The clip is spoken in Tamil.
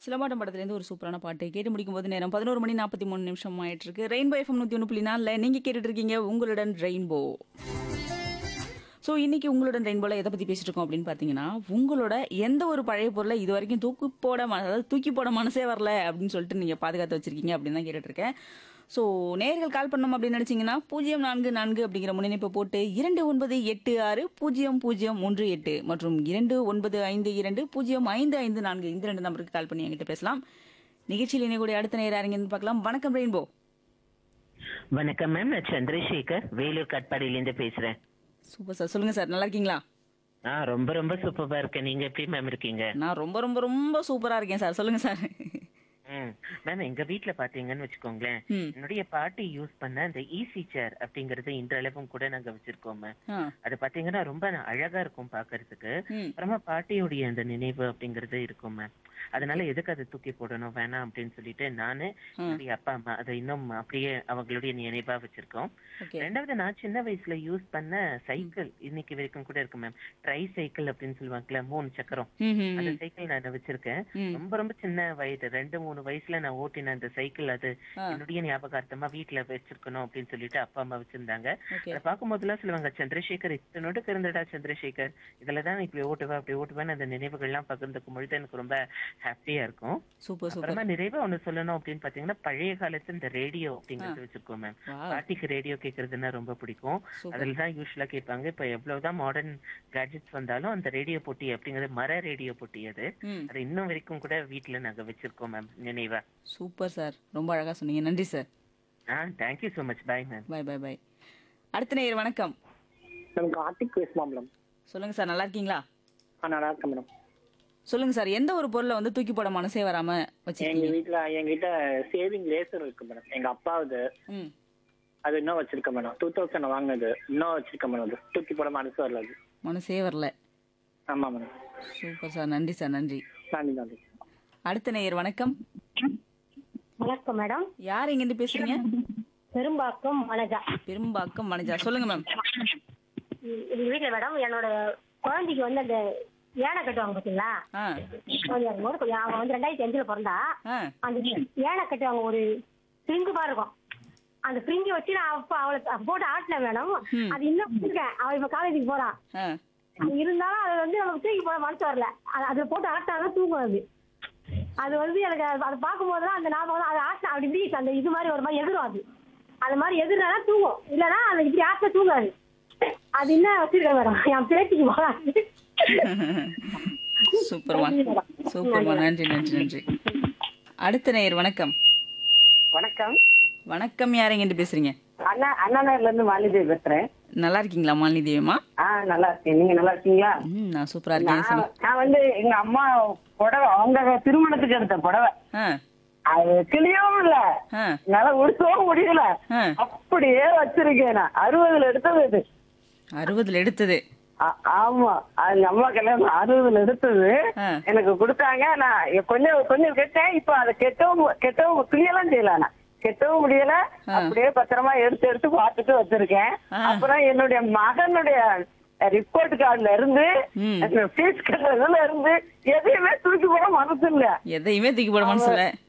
சிலம்பாட்டம் படத்துலேருந்து ஒரு சூப்பரான பாட்டு கேட்டு முடிக்கும் போது நேரம் பதினோரு மணி நாற்பத்தி மூணு நிமிஷம் ஆயிட்டு இருக்கு ரெயின்போ எஃப்எம் நூற்றி ஒன்று புள்ளி நாலில் நீங்கள் கேட்டுட்டு இருக்கீங்க உங்களுடன் ரெயின்போ ஸோ இன்னைக்கு உங்களுடன் ரெயின்போல எதை பற்றி பேசிட்டு இருக்கோம் அப்படின்னு பார்த்தீங்கன்னா உங்களோட எந்த ஒரு பழைய பொருளை இது வரைக்கும் தூக்கி போட ம- அதாவது தூக்கி போட மனசே வரல அப்படின்னு சொல்லிட்டு நீங்கள் பாதுகாத்து வச்சிருக்கீங்க அப்படின்னு தான் கேட்டுட்டு இருக்கேன் ஸோ நேர்கள் கால் பண்ணோம் அப்படின்னு நினச்சிங்கன்னா பூஜ்ஜியம் நான்கு நான்கு அப்படிங்கிற முன்னிணைப்பை போட்டு இரண்டு ஒன்பது எட்டு ஆறு பூஜ்ஜியம் பூஜ்ஜியம் ஒன்று எட்டு மற்றும் இரண்டு ஒன்பது ஐந்து இரண்டு பூஜ்ஜியம் ஐந்து ஐந்து நான்கு இந்த ரெண்டு நம்பருக்கு கால் பண்ணி என்கிட்ட பேசலாம் நிகழ்ச்சியில் இணையக்கூடிய அடுத்த நேரம் யாருங்கன்னு பார்க்கலாம் வணக்கம் ரெயின்போ வணக்கம் மேம் நான் சந்திரசேகர் வேலூர் கட்பாடியிலேருந்து பேசுறேன் சூப்பர் சார் சொல்லுங்க சார் நல்லா இருக்கீங்களா ஆ ரொம்ப ரொம்ப சூப்பரா இருக்கேன் நீங்க எப்படி மேம் இருக்கீங்க நான் ரொம்ப ரொம்ப ரொம்ப சூப்பரா இருக்கேன் சார் சொல்லுங்க சார் ம் மேம் எங்க வீட்ல பாத்தீங்கன்னு வச்சுக்கோங்களேன் ம் என்னுடைய பாட்டி யூஸ் பண்ண அந்த ஈசி சேர் அப்படிங்கறது இன்றளவும் கூட நாங்க வச்சிருக்கோம் மேம் ஆ அது பாத்தீங்கன்னா ரொம்ப அழகா இருக்கும் பாக்குறதுக்கு ம் அப்புறமா பாட்டியுடைய அந்த நினைவு அப்படிங்கறது இருக்கும் மேம் அதனால எதுக்கு அதை தூக்கி போடணும் வேணாம் அப்படின்னு சொல்லிட்டு நானு ஆ. என்னுடைய அப்பா அம்மா அதை இன்னும் அப்படியே அவங்களுடைய நினைவா வச்சிருக்கோம் ஓகே ரெண்டாவது நான் சின்ன வயசுல யூஸ் பண்ண சைக்கிள் இன்னைக்கு வரைக்கும் கூட இருக்கு மேம் ட்ரை சைக்கிள் அப்படின்னு சொல்லுவாங்கல்ல மூணு சக்கரம் ம் ம் அந்த சைக்கிள் நான் வச்சிருக்கேன் ம் ரொம்ப ரொம்ப சின்ன வயது ரெண்டு மூணு வயசுல நான் ஓட்டின அந்த சைக்கிள் அது ஆ என்னுடைய ஞாபகார்த்தமா வீட்டுல வச்சிருக்கணும் அப்படின்னு சொல்லிட்டு அப்பா அம்மா வச்சிருந்தாங்க ஓகே அதை பார்க்கும் போதெல்லாம் சொல்லுவாங்க சந்திரசேகர் இத்தனோடு இருந்தடா சந்திரசேகர் இதுலதான் இப்படி ஓட்டுவேன் அப்படி ஓட்டுவேன் அந்த நினைவுகள்லாம் பகிர்ந்துக்கும் பொழுது எனக்கு ரொம்ப ஹாப்பியா இருக்கும் சூப்பர் சூப்பர் அப்புறமா நிறைவா ஒண்ணு சொல்லணும் அப்படின்னு பாத்தீங்கன்னா பழைய காலத்து இந்த ரேடியோ அப்படிங்கறது வச்சிருக்கோம் மேம் வா பாட்டிக்கு ரேடியோ கேக்குறதுன்னா ரொம்ப பிடிக்கும் சூப்பர் அதுல தான் யூஸ்வலா கேட்பாங்க இப்ப எவ்வளவுதான் மாடர்ன் கேஜெட்ஸ் வந்தாலும் அந்த ரேடியோ போட்டி அப்படிங்கிறது மர ரேடியோ போட்டி அது ம் அது இன்னும் வரைக்கும் கூட வீட்ல நாங்க வச்சிருக்கோம் மேம் நினைவா சூப்பர் சார் ரொம்ப அழகா சொன்னீங்க நன்றி சார் ஆ thank you so much bye ma'am bye bye bye அடுத்த நேயர் வணக்கம் மேம் கார்த்திக் பேசுமா மேடம் சொல்லுங்க சார் நல்லா இருக்கீங்களா ஆ நல்லா இருக்கேன் மேடம் சொல்லுங்க சார் எந்த ஒரு பொருளை வந்து தூக்கி போட மனசே வராம எங்க வச்சிருக்கீங்க வீட்ல எங்கிட்ட சேவிங் லேசர் இருக்கு மேடம் எங்க அப்பாவுது ம் அது இன்னும் வச்சிருக்கேன் மேடம் டூ தௌசண்ட் வாங்கினது இன்னும் வச்சிருக்கேன் மேடம் அது தூக்கி போட மனசு வரல அது மனசே வரல ஆமா மேடம் சூப்பர் சார் நன்றி சார் நன்றி நன்றி நன்றி அடுத்த நேயர் வணக்கம் வணக்கம் மேடம் யார் இங்கிருந்து பேசுறீங்க பெரும்பாக்கம் வனஜா பெரும்பாக்கம் மனஜா சொல்லுங்க மேம் எங்க வீட்டுல மேடம் என்னோட குழந்தைக்கு வந்து அந்த ஏனை கட்டுவாங்க பாத்தீங்களா ஆ கொஞ்சம் இருக்கும்போது கொஞ்சம் அவன் வந்து ரெண்டாயிரத்தி அஞ்சுல பிறந்தா ஆ அந்த ஏனை கட்டுவாங்க ஒரு ஃப்ரிங்கு மாதிரி இருக்கும் அந்த ஃப்ரிங்கை வச்சு நான் அப்ப அவளுக்கு போட்டு ஆட்டினேன் மேடம் ம். அது இன்னும் வச்சிருக்கேன் அவள் இப்ப காலேஜுக்கு போறான் ஆ இருந்தாலும் அது வந்து நமக்கு தூக்கி போட மனசு வரல அது- அதுல போட்டு ஆட்டினாதான் தூங்கும் அது அது வந்து எனக்கு அது- அதை பார்க்கும் போதெல்லாம் அந்த ஞாபகம் தான். அது ஆட்டினா அப்படி இப்படி அந்த இது மாதிரி ஒரு மாதிரி எதிரும் அது அந்த மாதிரி எதிர்னா தூங்கும் இல்லைன்னா அது இப்படி ஆட்டினா தூங்காது அது என்ன வச்சிருக்கேன் மேடம் என் பேத்திக்கு போறாங்க சூப்பர்மா சூப்பர்மா நன்றி நன்றி நன்றி அடுத்த நேயர் வணக்கம் வணக்கம் வணக்கம் யார் எங்கிருந்து பேசுறீங்க அண்ணா அண்ணா நகர்ல இருந்து மாலிதேவி பேசுறேன் நல்லா இருக்கீங்களா மாலினி தேவியம்மா ஆ நல்லா இருக்கேன் நீங்க நல்லா இருக்கீங்களா ம் நான் சூப்பரா இருக்கேன் நான் சொல்லு நான் வந்து எங்க அம்மா புடவை அவங்க திருமணத்துக்கு எடுத்த புடவை ஆ அது கிளியவும் இல்ல ஆ என்னால உடுத்தவும் முடியல ஆ அப்படியே வச்சிருக்கேன் நான் அறுபதுல எடுத்தது இது அறுபதுல எடுத்தது ஆ- ஆமா அது அம்மா கல்யாணம் அறுபதுல எடுத்தது ஆ எனக்கு கொடுத்தாங்க நான் கொஞ்சம் கொஞ்சம் கெட்டேன் இப்ப அதை கெட்டவும் கெட்டவும் கிளியெல்லாம் செய்யல நான் கெட்டவும் முடியல அப்படியே பத்திரமா எடுத்து எடுத்து பார்த்துட்டு வச்சிருக்கேன் ஆ. அப்புறம் என்னுடைய மகனுடைய ரிப்போர்ட் கார்டுல இருந்து ம் ஃபீஸ் கட்டுறதுல இருந்து எதையுமே தூக்கி போட மனசு இல்ல எதையுமே தூக்கி போட மனசுல